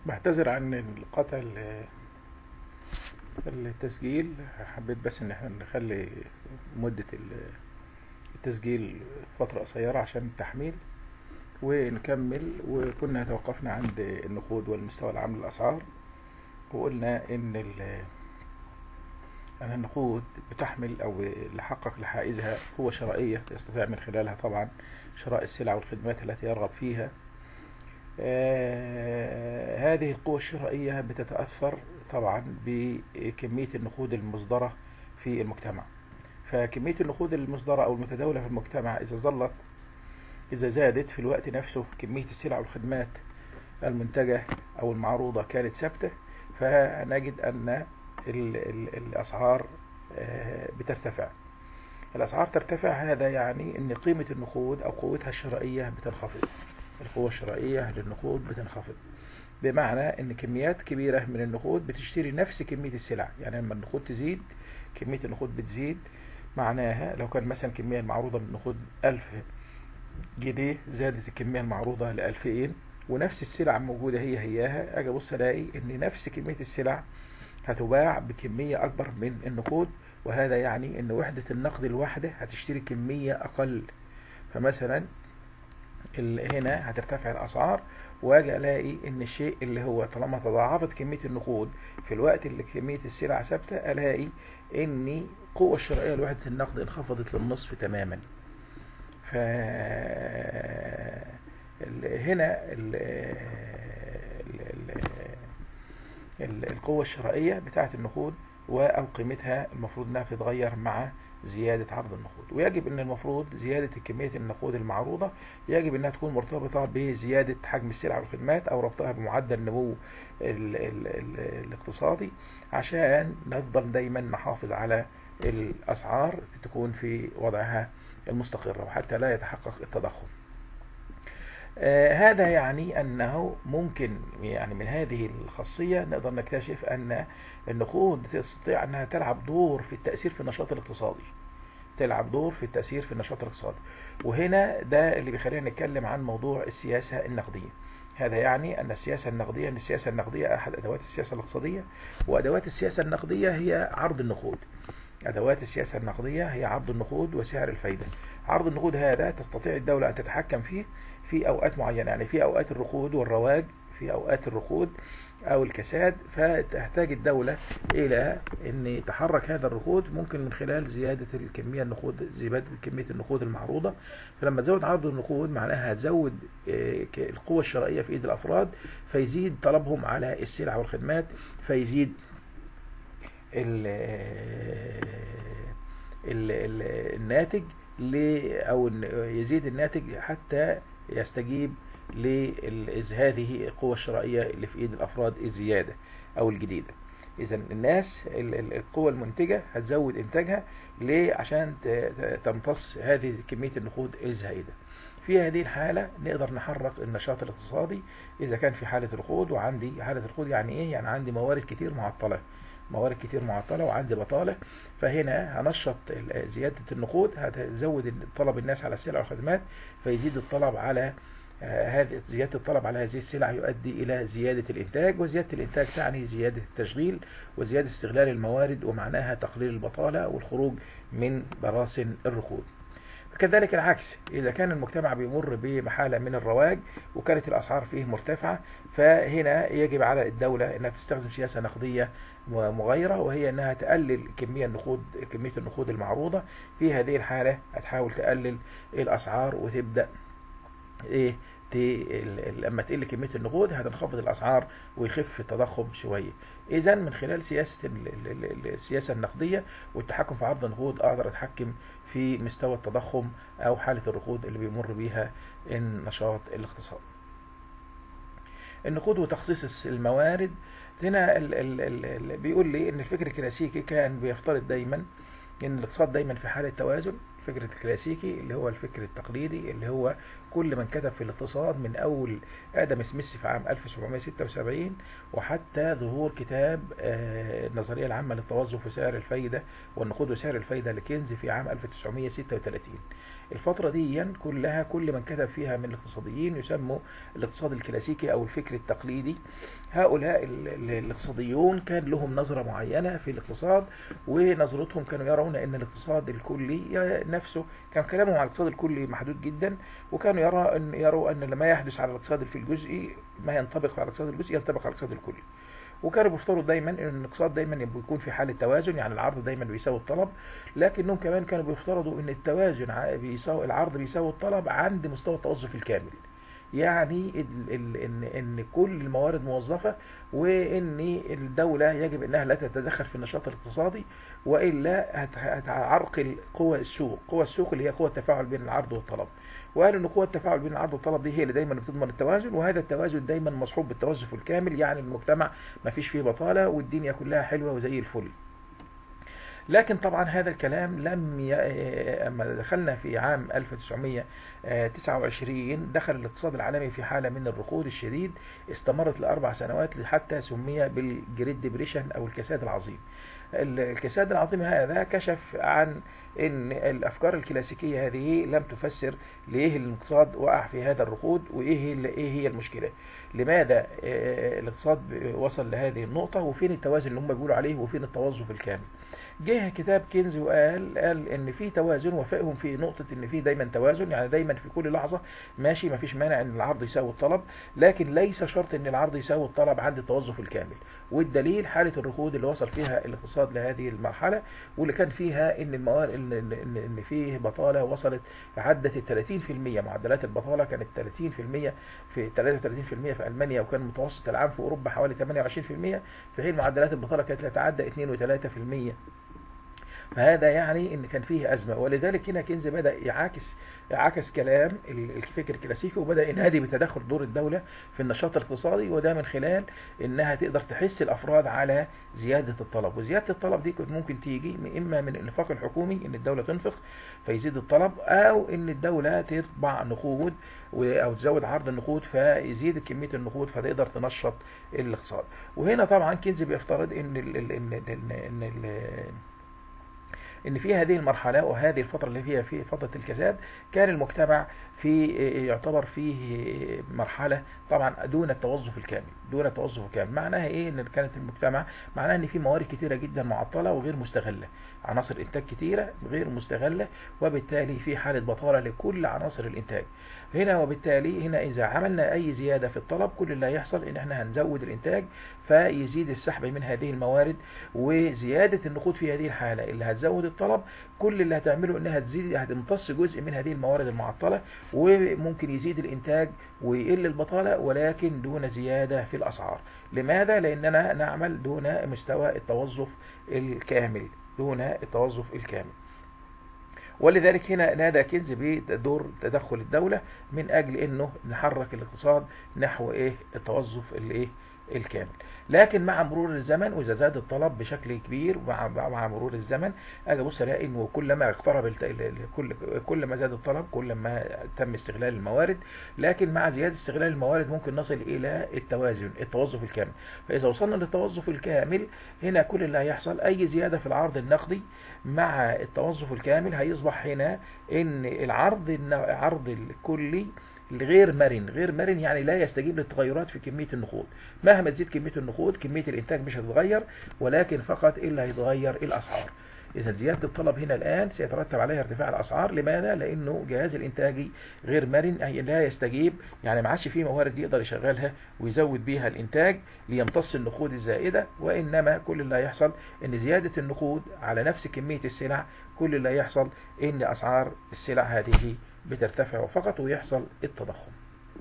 بعتذر عن قطع ال- التسجيل حبيت بس ان احنا نخلي مدة ال- التسجيل فترة قصيرة عشان التحميل ونكمل وكنا توقفنا عند النقود والمستوى العام للأسعار وقلنا ان ال- أن النقود بتحمل أو لحقق لحائزها قوة شرائية يستطيع من خلالها طبعا شراء السلع والخدمات التي يرغب فيها آه، هذه القوة الشرائية بتتأثر طبعا بكمية النقود المصدرة في المجتمع فكمية النقود المصدرة أو المتداولة في المجتمع إذا ظلت إذا زادت في الوقت نفسه كمية السلع والخدمات المنتجة أو المعروضة كانت ثابتة فنجد أن ال- ال- الأسعار آه، بترتفع الأسعار ترتفع هذا يعني أن قيمة النقود أو قوتها الشرائية بتنخفض القوة الشرائية للنقود بتنخفض بمعنى أن كميات كبيرة من النقود بتشتري نفس كمية السلع يعني لما النقود تزيد كمية النقود بتزيد معناها لو كان مثلا الكمية المعروضة من النقود ألف جنيه زادت الكمية المعروضة لألفين ونفس السلع موجودة هي هياها أجي أبص ألاقي إن نفس كمية السلع هتباع بكمية أكبر من النقود وهذا يعني إن وحدة النقد الواحدة هتشتري كمية أقل فمثلا ال- هنا هترتفع الأسعار وأجي ألاقي إن الشيء اللي هو طالما تضاعفت كمية النقود في الوقت اللي كمية السلع ثابتة ألاقي إن القوة الشرائية لوحدة النقد انخفضت للنصف تماما ف ال- هنا ال- ال- ال- ال- القوة الشرائية بتاعة النقود و- أو قيمتها المفروض إنها بتتغير مع زيادة عرض النقود ويجب أن المفروض زيادة كمية النقود المعروضة يجب أنها تكون مرتبطة بزيادة حجم السلع والخدمات أو ربطها بمعدل النمو ال ال ال الاقتصادي عشان نفضل دايما نحافظ على الأسعار تكون في وضعها المستقرة وحتى لا يتحقق التضخم آه، هذا يعني أنه ممكن يعني من هذه الخاصية نقدر نكتشف أن النقود تستطيع أنها تلعب دور في التأثير في النشاط الاقتصادي تلعب دور في التأثير في النشاط الاقتصادي وهنا ده اللي بيخلينا نتكلم عن موضوع السياسة النقدية هذا يعني أن السياسة النقدية أن السياسة النقدية أحد أدوات السياسة الاقتصادية وأدوات السياسة النقدية هي عرض النقود أدوات السياسة النقدية هي عرض النقود وسعر الفايدة عرض النقود هذا تستطيع الدولة أن تتحكم فيه في أوقات معينة يعني في أوقات الركود والرواج في أوقات الركود أو الكساد فتحتاج الدولة إلى أن تحرك هذا الركود ممكن من خلال زيادة الكمية النقود زيادة كمية النقود المعروضة فلما تزود عرض النقود معناها هتزود آه، ك- القوة الشرائية في إيد الأفراد فيزيد طلبهم على السلع والخدمات فيزيد ال ال ال الناتج ل أو إن يزيد الناتج حتى يستجيب لهذه القوة الشرائية اللي في إيد الأفراد الزيادة أو الجديدة إذا الناس ال- ال- القوة المنتجة هتزود إنتاجها ليه؟ عشان ت- ت- تمتص هذه كمية النقود الزائدة في هذه الحالة نقدر نحرك النشاط الاقتصادي إذا كان في حالة ركود وعندي حالة ركود يعني إيه؟ يعني عندي موارد كتير معطلة موارد كتير معطلة وعندي بطالة فهنا هنشط ال- زيادة النقود هتزود طلب الناس على السلع والخدمات فيزيد الطلب على آه، هذه زيادة الطلب على هذه السلع يؤدي إلى زيادة الإنتاج وزيادة الإنتاج تعني زيادة التشغيل وزيادة استغلال الموارد ومعناها تقليل البطالة والخروج من براسن الركود كذلك العكس إذا كان المجتمع بيمر بحالة من الرواج وكانت الأسعار فيه مرتفعة فهنا يجب على الدولة أنها تستخدم سياسة نقدية مغايرة وهي أنها تقلل كمية النقود كمية النقود المعروضة في هذه الحالة هتحاول تقلل الأسعار وتبدأ إيه ت- ال- ال- لما تقل كمية النقود هتنخفض الأسعار ويخف التضخم شوية إذا من خلال سياسة ال- ال- ال- السياسة النقدية والتحكم في عرض النقود أقدر أتحكم في مستوى التضخم أو حالة الركود اللي بيمر بيها النشاط الاقتصادي النقود وتخصيص الس- الموارد هنا ال ال ال ال بيقول لي ان الفكر الكلاسيكي كان بيفترض دايما ان الاقتصاد دايما في حالة توازن الفكر الكلاسيكي اللي هو الفكر التقليدي اللي هو كل من كتب في الاقتصاد من أول آدم سميث في عام 1776 وحتى ظهور كتاب آه، النظرية العامة للتوظف وسعر الفايدة والنقود وسعر الفايدة لكينز في عام 1936 الفترة دي كلها كل من كتب فيها من الاقتصاديين يسموا الاقتصاد الكلاسيكي أو الفكر التقليدي هؤلاء ال- ال- الاقتصاديون كان لهم نظرة معينة في الاقتصاد ونظرتهم كانوا يرون أن الاقتصاد الكلي نفسه كان كلامهم على الاقتصاد الكلي محدود جدا وكانوا يرى أن يروا أن ما يحدث على الاقتصاد في الجزئي ما ينطبق على الاقتصاد الجزئي ينطبق على الاقتصاد الكلي وكانوا بيفترضوا دايما ان الاقتصاد دايما بيكون في حاله توازن يعني العرض دايما بيساوي الطلب لكنهم كمان كانوا بيفترضوا ان التوازن ع- بيساوي العرض بيساوي الطلب عند مستوى التوظف الكامل يعني ال- ال- ان ان كل الموارد موظفه وان الدوله يجب انها لا تتدخل في النشاط الاقتصادي والا هت- هتعرقل قوى السوق قوى السوق اللي هي قوى التفاعل بين العرض والطلب وقالوا ان قوى التفاعل بين العرض والطلب دي هي اللي دايما بتضمن التوازن وهذا التوازن دايما مصحوب بالتوظف الكامل يعني المجتمع ما فيش فيه بطاله والدنيا كلها حلوه وزي الفل لكن طبعا هذا الكلام لم ي... اما دخلنا في عام 1929 دخل الاقتصاد العالمي في حاله من الركود الشديد استمرت لاربع سنوات حتى سمي بالجريد ديبريشن او الكساد العظيم. ال- الكساد العظيم هذا كشف عن ان الافكار الكلاسيكيه هذه لم تفسر ليه الاقتصاد وقع في هذا الركود وايه ال- ايه هي المشكله لماذا آه، الاقتصاد وصل لهذه النقطه وفين التوازن اللي هم بيقولوا عليه وفين التوظف الكامل جه كتاب كينز وقال قال ان في توازن وفقهم في نقطه ان في دايما توازن يعني دايما في كل لحظه ماشي ما فيش مانع ان العرض يساوي الطلب لكن ليس شرط ان العرض يساوي الطلب عند التوظف الكامل والدليل حاله الركود اللي وصل فيها الاقتصاد لهذه المرحله واللي كان فيها ان الموارد ان ان ان إن فيه بطاله وصلت عدت ال 30% معدلات البطاله كانت 30% في 33% في المانيا وكان متوسط العام في اوروبا حوالي 28% في حين معدلات البطاله كانت لا تعدى 2 و3% فهذا يعني ان كان فيه ازمه ولذلك هنا كينز بدا يعاكس عكس كلام ال- الفكر الكلاسيكي وبدا ينادي بتدخل دور الدوله في النشاط الاقتصادي وده من خلال انها تقدر تحس الافراد على زياده الطلب وزياده الطلب دي كانت ممكن تيجي من- اما من الانفاق الحكومي ان الدوله تنفق فيزيد الطلب او ان الدوله تطبع نقود و- او تزود عرض النقود فيزيد كميه النقود فتقدر تنشط الاقتصاد وهنا طبعا كينز بيفترض ان ال ال ان ان, إن ال ان في هذه المرحله وهذه الفتره اللي فيها في فتره الكساد كان المجتمع في يعتبر فيه مرحله طبعا دون التوظف الكامل دون التوظف الكامل معناها ايه ان كانت المجتمع معناها ان في موارد كتيره جدا معطله وغير مستغله عناصر انتاج كتيره غير مستغله وبالتالي في حاله بطاله لكل عناصر الانتاج هنا وبالتالي هنا اذا عملنا اي زياده في الطلب كل اللي هيحصل ان احنا هنزود الانتاج فيزيد السحب من هذه الموارد وزياده النقود في هذه الحاله اللي هتزود الطلب كل اللي هتعمله انها تزيد هتمتص جزء من هذه الموارد المعطله وممكن يزيد الانتاج ويقل البطاله ولكن دون زياده في الاسعار لماذا لاننا نعمل دون مستوى التوظف الكامل دون التوظف الكامل ولذلك هنا نادى كينز بدور تدخل الدولة من أجل أنه نحرك الاقتصاد نحو إيه التوظف الإيه الكامل لكن مع مرور الزمن واذا زاد الطلب بشكل كبير مع مع مرور الزمن اجي ابص الاقي انه كلما اقترب الت- ال- ال- كل كل ما زاد الطلب كل ما تم استغلال الموارد لكن مع زياده استغلال الموارد ممكن نصل الى التوازن التوظف الكامل فاذا وصلنا للتوظف الكامل هنا كل اللي هيحصل اي زياده في العرض النقدي مع التوظف الكامل هيصبح هنا ان العرض الن- عرض الكلي غير مرن غير مرن يعني لا يستجيب للتغيرات في كمية النقود مهما تزيد كمية النقود كمية الإنتاج مش هتتغير ولكن فقط إلا هيتغير الأسعار إذا زيادة الطلب هنا الآن سيترتب عليها ارتفاع الأسعار لماذا؟ لأنه جهاز الإنتاجي غير مرن أي لا يستجيب يعني ما عادش فيه موارد يقدر يشغلها ويزود بيها الإنتاج ليمتص النقود الزائدة وإنما كل اللي هيحصل إن زيادة النقود على نفس كمية السلع كل اللي هيحصل إن أسعار السلع هذه بترتفع فقط ويحصل التضخم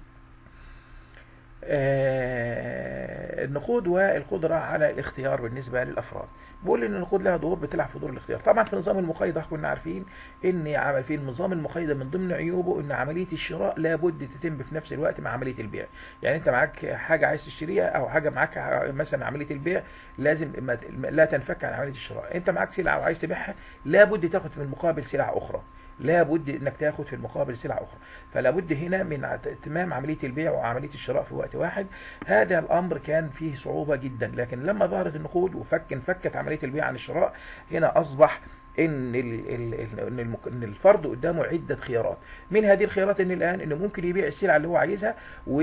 آه، النقود والقدرة على الاختيار بالنسبة للأفراد بقول إن النقود لها دور بتلعب في دور الاختيار طبعا في نظام المقايضة كنا عارفين إن عمل في النظام المقايضة من ضمن عيوبه إن عملية الشراء لابد تتم في نفس الوقت مع عملية البيع يعني أنت معاك حاجة عايز تشتريها أو حاجة معاك مثلا عملية البيع لازم ما ت- لا تنفك عن عملية الشراء أنت معاك سلعة وعايز تبيعها لابد تاخد في المقابل سلعة أخرى لابد انك تاخد في المقابل سلعه اخرى فلا بد هنا من اتمام عمليه البيع وعمليه الشراء في وقت واحد هذا الامر كان فيه صعوبه جدا لكن لما ظهرت النقود وفك انفكت عمليه البيع عن الشراء هنا اصبح ان ال- ال- ال- ان المك- إن الفرد قدامه عده خيارات من هذه الخيارات ان الان انه ممكن يبيع السلعه اللي هو عايزها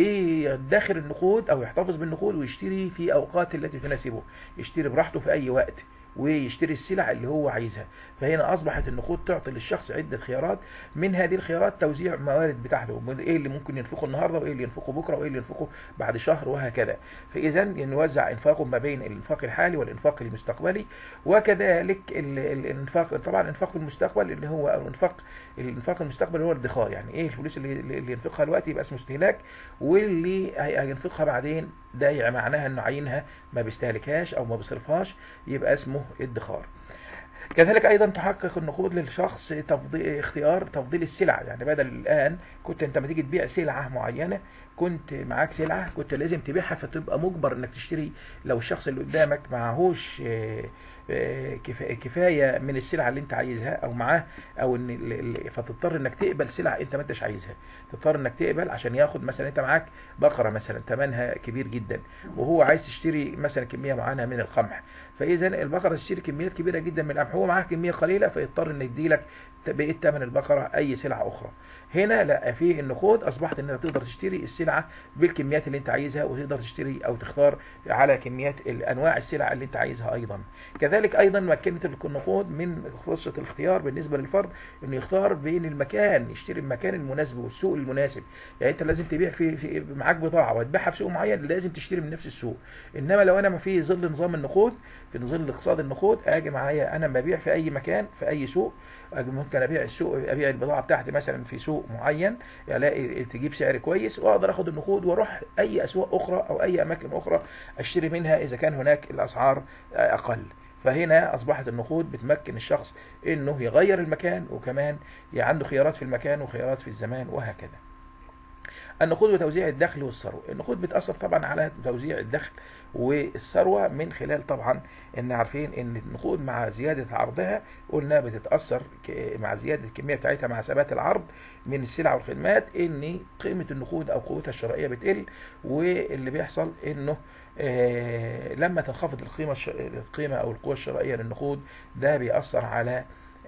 ويدخر النقود او يحتفظ بالنقود ويشتري في اوقات التي تناسبه يشتري براحته في اي وقت ويشتري السلع اللي هو عايزها فهنا اصبحت النقود تعطي للشخص عده خيارات من هذه الخيارات توزيع موارد بتاعته ايه اللي ممكن ينفقه النهارده وايه اللي ينفقه بكره وايه اللي ينفقه بعد شهر وهكذا فاذا نوزع انفاقه ما بين الانفاق الحالي والانفاق المستقبلي وكذلك ال- ال- الانفاق طبعا الانفاق المستقبل اللي هو الانفاق الانفاق المستقبل هو الادخار يعني ايه الفلوس اللي اللي ينفقها دلوقتي يبقى اسمه استهلاك واللي هي- هينفقها بعدين ده يعني معناها انه عينها ما بيستهلكهاش او ما بيصرفهاش يبقى اسمه ادخار كذلك ايضا تحقق النقود للشخص تفضيل اختيار تفضيل السلع يعني بدل الان كنت انت لما تيجي تبيع سلعه معينه كنت معاك سلعه كنت لازم تبيعها فتبقى مجبر انك تشتري لو الشخص اللي قدامك معهوش آه، آه، كفا- كفايه من السلعه اللي انت عايزها او معاه او ان ال- ال- فتضطر انك تقبل سلعه انت ما انتش عايزها تضطر انك تقبل عشان ياخد مثلا انت معاك بقره مثلا ثمنها كبير جدا وهو عايز تشتري مثلا كميه معينه من القمح فاذا البقره تشتري كميات كبيره جدا من القمح هو معاه كميه قليله فيضطر انه يديلك بقيه ثمن البقره اي سلعه اخرى هنا لا في النقود اصبحت انك تقدر تشتري السلعه بالكميات اللي انت عايزها وتقدر تشتري او تختار على كميات انواع السلع اللي انت عايزها ايضا كذلك ايضا مكنت النقود من فرصه الاختيار بالنسبه للفرد انه يختار بين المكان يشتري المكان المناسب والسوق المناسب يعني انت لازم تبيع في, في معاك بضاعه وتبيعها في سوق معين لازم تشتري من نفس السوق انما لو انا ما في ظل نظام النقود في ظل اقتصاد النقود اجي معايا انا ببيع في اي مكان في اي سوق أجي ممكن ابيع السوق ابيع البضاعه بتاعتي مثلا في سوق معين الاقي تجيب سعر كويس واقدر اخد النقود واروح اي اسواق اخرى او اي اماكن اخرى اشتري منها اذا كان هناك الاسعار اقل فهنا اصبحت النقود بتمكن الشخص انه يغير المكان وكمان عنده خيارات في المكان وخيارات في الزمان وهكذا النقود وتوزيع الدخل والثروه النقود بتاثر طبعا على توزيع الدخل والثروه من خلال طبعا ان عارفين ان النقود مع زياده عرضها قلنا بتتاثر مع زياده الكميه بتاعتها مع ثبات العرض من السلع والخدمات ان قيمه النقود او قوتها الشرائيه بتقل واللي بيحصل انه آه لما تنخفض القيمه القيمه او القوه الشرائيه للنقود ده بيأثر على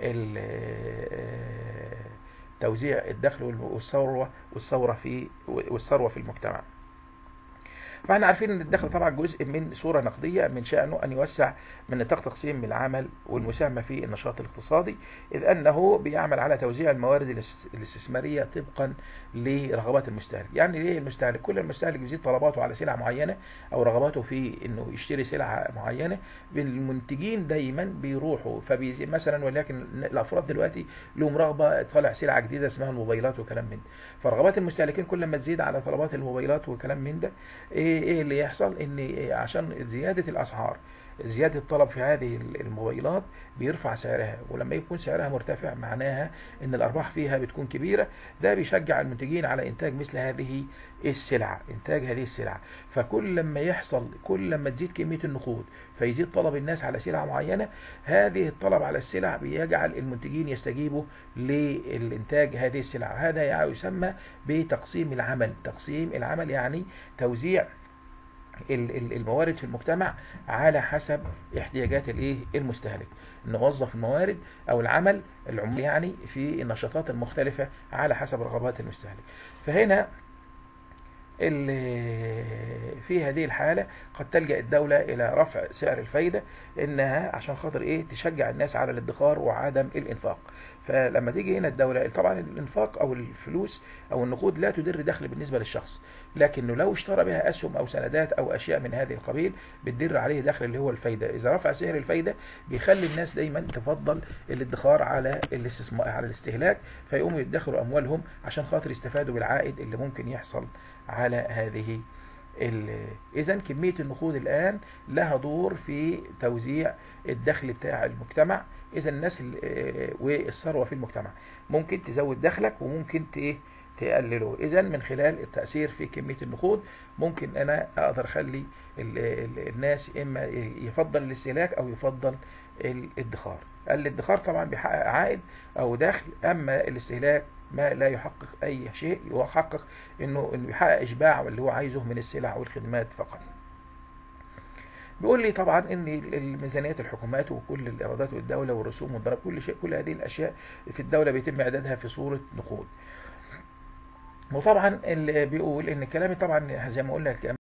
توزيع الدخل والثروه والثوره في والثروه في المجتمع. فاحنا عارفين ان الدخل طبعا جزء من صوره نقديه من شانه ان يوسع من نطاق تقسيم العمل والمساهمه في النشاط الاقتصادي اذ انه بيعمل على توزيع الموارد الاستثماريه طبقا لرغبات المستهلك، يعني ليه المستهلك؟ كل المستهلك بيزيد طلباته على سلعه معينه او رغباته في انه يشتري سلعه معينه، المنتجين دايما بيروحوا فبيزيد مثلا ولكن الافراد دلوقتي لهم رغبه طالع سلعه جديده اسمها الموبايلات وكلام من ده، فرغبات المستهلكين كل ما تزيد على طلبات الموبايلات وكلام من ده ايه ايه اللي يحصل ان عشان زياده الاسعار زيادة الطلب في هذه الموبايلات بيرفع سعرها ولما يكون سعرها مرتفع معناها ان الارباح فيها بتكون كبيرة ده بيشجع المنتجين على انتاج مثل هذه السلعة انتاج هذه السلعة فكل لما يحصل كل لما تزيد كمية النقود فيزيد طلب الناس على سلعة معينة هذه الطلب على السلع بيجعل المنتجين يستجيبوا للانتاج هذه السلع هذا يسمى بتقسيم العمل تقسيم العمل يعني توزيع الموارد في المجتمع على حسب احتياجات الايه المستهلك نوظف الموارد او العمل العمومي يعني في النشاطات المختلفه على حسب رغبات المستهلك فهنا في هذه الحالة قد تلجأ الدولة إلى رفع سعر الفايدة إنها عشان خاطر إيه تشجع الناس على الادخار وعدم الإنفاق فلما تيجي هنا الدولة طبعا الإنفاق أو الفلوس أو النقود لا تدر دخل بالنسبة للشخص لكنه لو اشترى بها أسهم أو سندات أو أشياء من هذه القبيل بتدر عليه دخل اللي هو الفايدة إذا رفع سعر الفايدة بيخلي الناس دايما تفضل الادخار على الاستثمار على الاستهلاك فيقوموا يدخروا أموالهم عشان خاطر يستفادوا بالعائد اللي ممكن يحصل على هذه إذا كمية النقود الآن لها دور في توزيع الدخل بتاع المجتمع إذا الناس والثروة في المجتمع ممكن تزود دخلك وممكن تقلله إذا من خلال التأثير في كمية النقود ممكن أنا أقدر أخلي الناس إما يفضل الاستهلاك أو يفضل الادخار الادخار طبعا بيحقق عائد او دخل اما الاستهلاك ما لا يحقق اي شيء يحقق انه انه يحقق اشباع واللي هو عايزه من السلع والخدمات فقط بيقول لي طبعا ان الميزانيات الحكومات وكل الايرادات والدوله والرسوم والضرائب كل شيء كل هذه الاشياء في الدوله بيتم اعدادها في صوره نقود وطبعا اللي بيقول ان كلامي طبعا زي ما قلنا